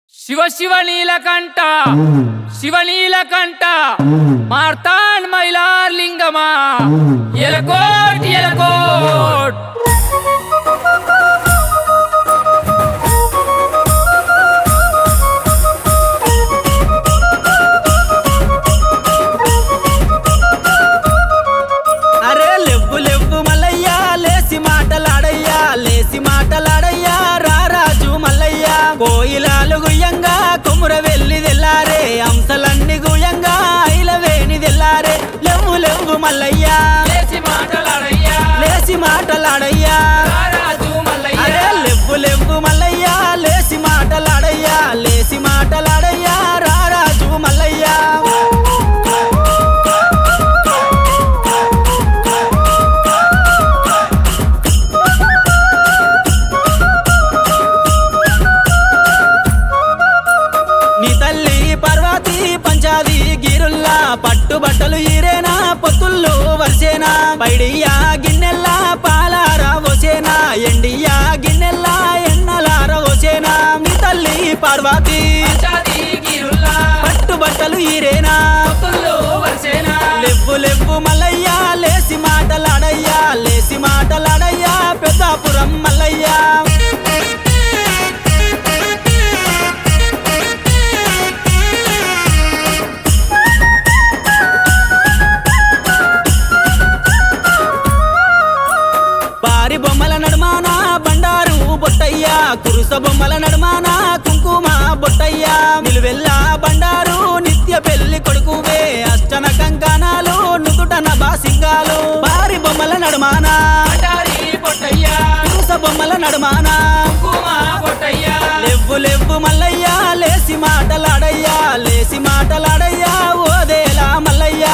శివ శివ నీలకంఠ శివ నీలకంఠ మార్తాండ్ మైలార్ లింగమా ఎలకోట్ ఎలకోట్ అరే లెవ్వు లెవ్వు మల్లయ్యా లేసి మాటలాడయ్యా లేసి మాటలాడయ్యా రారాజు మల్లయ్యా కోయిలాలు గుయ్యంగా కొముర వెళ్ళి తెల్లారే అంశలన్నీ గుయ్యంగా ఐల వేణి తెల్లారే లెవ్వు లెవ్వు మల్లయ్యా లేచి మాటలాడయ్యా లేసి మాటలాడయ్యా రారాజు మల్లయ్య అరే లెవ్వు లెవ్వు మల్లయ్యా లేసి మాటలాడయ్యా లేసి మాటలాడయ్యా రారాజు మల్లయ్యా నీ తల్లి పర్వతి పంచాది గిరుల్లా పట్టు బట్టలు ఈరేనా పొత్తుల్లో వరిసేనా పైడియా గిన్నెల్లా పాలారా వసేనా ఎండియా గిన్నెల్లా ఎన్నలార వసేనా నీ తల్లి పార్వతి పంచాది గిరుల్లా పట్టు బట్టలు ఈరేనా పొత్తుల్లో వరిసేనా లెవ్వు లెవ్వు మల్లయ్యా లేసి మాటలాడయ్యా లేసి మాటలాడయ్యా పెద్దాపురం మల్లయ్యా బారి బొమ్మల నడుమాన బండారు బొట్టయ్యా కురుస బొమ్మల నడుమాన కుంకుమ బొట్టయ్యా నిలువెల్లా బండారు నిత్య పెళ్లి కొడుకువే అష్టన కంకణాలు నుదుటన బాసింగాలు బారి బొమ్మల నడుమాన పండారి పొట్టయ్యా కురుస బొమ్మల నడుమాన కుమ పొట్టయ్యా లెవ్వు లెవ్వు మల్లయ్యా లేసి మాటలాడయ్యా లేసి మాటలాడయ్యా ఓదేలా మల్లయ్యా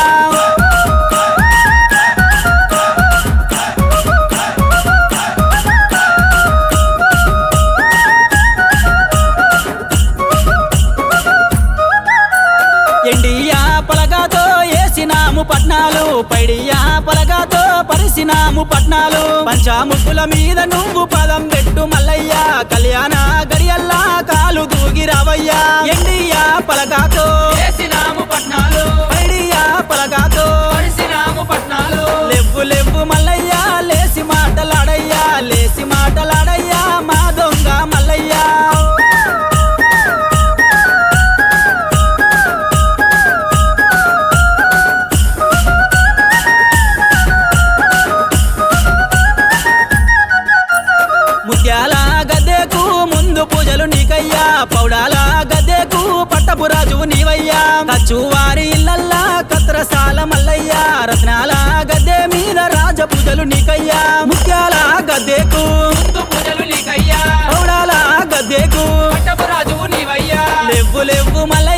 ఎండియా పలగాతో ఏసినాము పట్నాలు పైడియా పలగాతో పరిసినాము పట్నాలు పంచాముక్కుల మీద నువ్వు పదం పెట్టు మల్లయ్యా కళ్యాణ గడియల్లా కాలు దూగి రావయ్యా ఎండియా పలగాతో చేసినాము పట్నాలు పైడియా పలగాతో పరిసినాము పట్నాలు లెవ్వు లెవ్వు మల్లయ్యా లేసి మాటలాడయ్యా లేసి మాటలాడయ్యా మా దొంగ మల్లయ్యా ముత్యాల గద్దెకు ముందు పూజలు నీకయ్యా పౌడాల గద్దెకు పట్టపు రాజు నీవయ్యా కచ్చువారి ఇల్లల్లా కత్రసాల మల్లయ్యా రత్నాల గద్దె మీద రాజ పూజలు నీకయ్యా ముత్యాల గద్దెకు ముందు పూజలు నీకయ్యా పౌడాల గద్దెకు పట్టపు రాజు నీవయ్యా లెవ్వు లెవ్వు మల్లయ్య